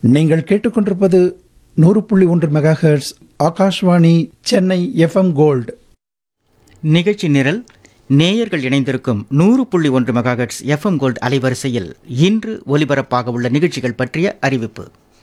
நீங்கள் கேட்டுக்கொண்டிருப்பது நூறு புள்ளி ஒன்று megahertz Akashvani Chennai FM gold நிகழ்ச்சி நிரல் நேயர்கள் இணைந்திருக்கும் நூறு புள்ளி ஒன்று மெகாஹெட்ஸ் எஃப்எம் கோல்ட் அலைவரிசையில் இன்று ஒலிபரப்பாக உள்ள நிகழ்ச்சிகள் பற்றிய அறிவிப்பு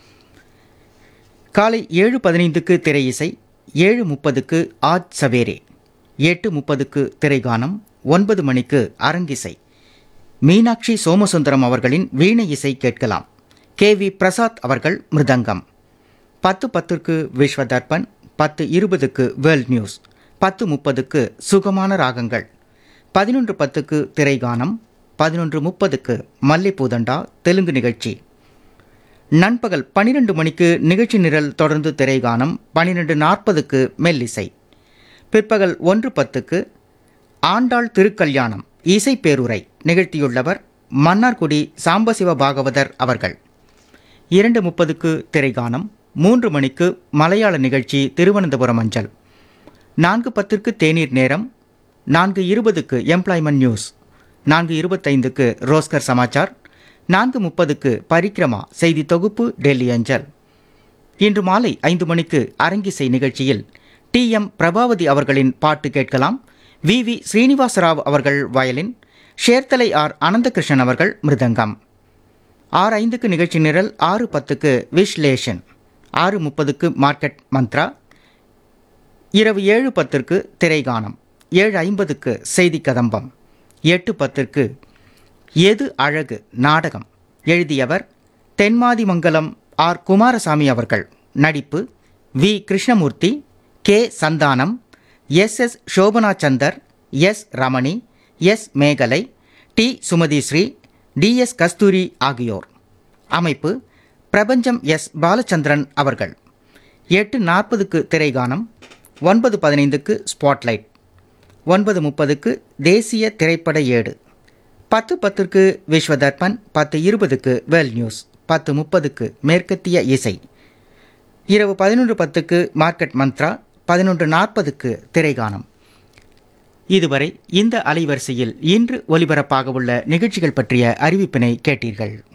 காலை ஏழு பதினைந்துக்கு திரை இசை ஏழு முப்பதுக்கு ஆஜ் சவேரே எட்டு முப்பதுக்கு திரைகானம் ஒன்பது மணிக்கு அரங்கிசை மீனாட்சி சோமசுந்தரம் அவர்களின் வீணை இசை கேட்கலாம் கே வி பிரசாத் அவர்கள் மிருதங்கம் பத்து பத்திற்கு விஸ்வ தர்ப்பன் பத்து இருபதுக்கு வேர்ல்ட் நியூஸ் பத்து முப்பதுக்கு சுகமான ராகங்கள் பதினொன்று பத்துக்கு திரைகானம் பதினொன்று முப்பதுக்கு மல்லிப்பூதண்டா தெலுங்கு நிகழ்ச்சி நண்பகல் பன்னிரண்டு மணிக்கு நிகழ்ச்சி நிரல் தொடர்ந்து திரைகானம் பன்னிரெண்டு நாற்பதுக்கு மெல்லிசை பிற்பகல் ஒன்று பத்துக்கு ஆண்டாள் திருக்கல்யாணம் இசை பேருரை நிகழ்த்தியுள்ளவர் மன்னார்குடி சாம்பசிவ பாகவதர் அவர்கள் இரண்டு முப்பதுக்கு திரைகானம் மூன்று மணிக்கு மலையாள நிகழ்ச்சி திருவனந்தபுரம் அஞ்சல் நான்கு பத்திற்கு தேநீர் நேரம் நான்கு இருபதுக்கு எம்ப்ளாய்மெண்ட் நியூஸ் நான்கு இருபத்தைந்துக்கு ரோஸ்கர் சமாச்சார் நான்கு முப்பதுக்கு பரிக்ரமா செய்தி தொகுப்பு டெல்லி அஞ்சல் இன்று மாலை ஐந்து மணிக்கு அரங்கிசை நிகழ்ச்சியில் டி எம் பிரபாவதி அவர்களின் பாட்டு கேட்கலாம் வி வி ஸ்ரீனிவாசராவ் அவர்கள் வயலின் ஷேர்தலை ஆர் அனந்தகிருஷ்ணன் அவர்கள் மிருதங்கம் ஆறு ஐந்துக்கு நிகழ்ச்சி நிரல் ஆறு பத்துக்கு விஷ்லேஷன் ஆறு முப்பதுக்கு மார்க்கெட் மந்த்ரா இரவு ஏழு பத்திற்கு திரைகானம் ஏழு ஐம்பதுக்கு செய்தி கதம்பம் எட்டு பத்திற்கு எது அழகு நாடகம் எழுதியவர் தென்மாதிமங்கலம் ஆர் குமாரசாமி அவர்கள் நடிப்பு V Krishnamurthy K Santhanam S S Shobana Chander S Ramani S Megalai T Sumathi Sri T S Kasturi ஆகியோர் அமைப்பு பிரபஞ்சம் எஸ் பாலச்சந்திரன் அவர்கள் எட்டு நாற்பதுக்கு திரைகானம் ஒன்பது பதினைந்துக்கு ஸ்பாட்லைட் ஒன்பது முப்பதுக்கு தேசிய திரைப்பட ஏடு பத்து பத்திற்கு விஸ்வ தர்ப்பன் பத்து இருபதுக்கு வேல் நியூஸ் பத்து முப்பதுக்கு மேற்கத்திய இசை இரவு பதினொன்று பத்துக்கு மார்க்கெட் மந்த்ரா பதினொன்று நாற்பதுக்கு திரைகானம் இதுவரை இந்த அலைவரிசையில் இன்று ஒலிபரப்பாக உள்ள நிகழ்ச்சிகள் பற்றிய அறிவிப்பினை கேட்டீர்கள்